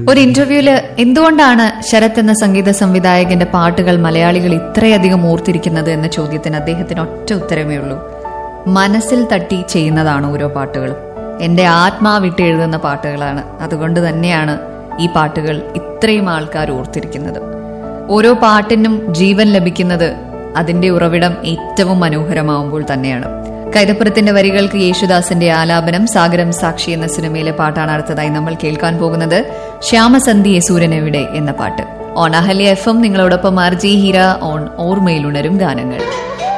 ഒരു ഇന്റർവ്യൂല് എന്തുകൊണ്ടാണ് ശരത് എന്ന സംഗീത സംവിധായകന്റെ പാട്ടുകൾ മലയാളികൾ ഇത്രയധികം ഓർത്തിരിക്കുന്നത് എന്ന ചോദ്യത്തിന് അദ്ദേഹത്തിന് ഒറ്റ ഉത്തരമേ ഉള്ളൂ മനസ്സിൽ തട്ടി ചെയ്യുന്നതാണ് ഓരോ പാട്ടുകളും എന്റെ ആത്മാവിട്ട് എഴുതുന്ന പാട്ടുകളാണ് അതുകൊണ്ട് തന്നെയാണ് ഈ പാട്ടുകൾ ഇത്രയും ആൾക്കാർ ഓർത്തിരിക്കുന്നത് ഓരോ പാട്ടിനും ജീവൻ ലഭിക്കുന്നത് അതിന്റെ ഉറവിടം ഏറ്റവും മനോഹരമാവുമ്പോൾ തന്നെയാണ് കൈതപ്പുറത്തിന്റെ വരികൾക്ക് യേശുദാസിന്റെ ആലാപനം സാഗരം സാക്ഷി എന്ന സിനിമയിലെ പാട്ടാണ് അടുത്തതായി നമ്മൾ കേൾക്കാൻ പോകുന്നത് ശ്യാമസന്ധിയെ സൂര്യനെവിടെ എന്ന പാട്ട് ഓൺ അഹല്യ എഫ് എം നിങ്ങളോടൊപ്പം ആർ ജി ഹീര ഓൺ ഓർമ്മയിലുണരും ഗാനങ്ങൾ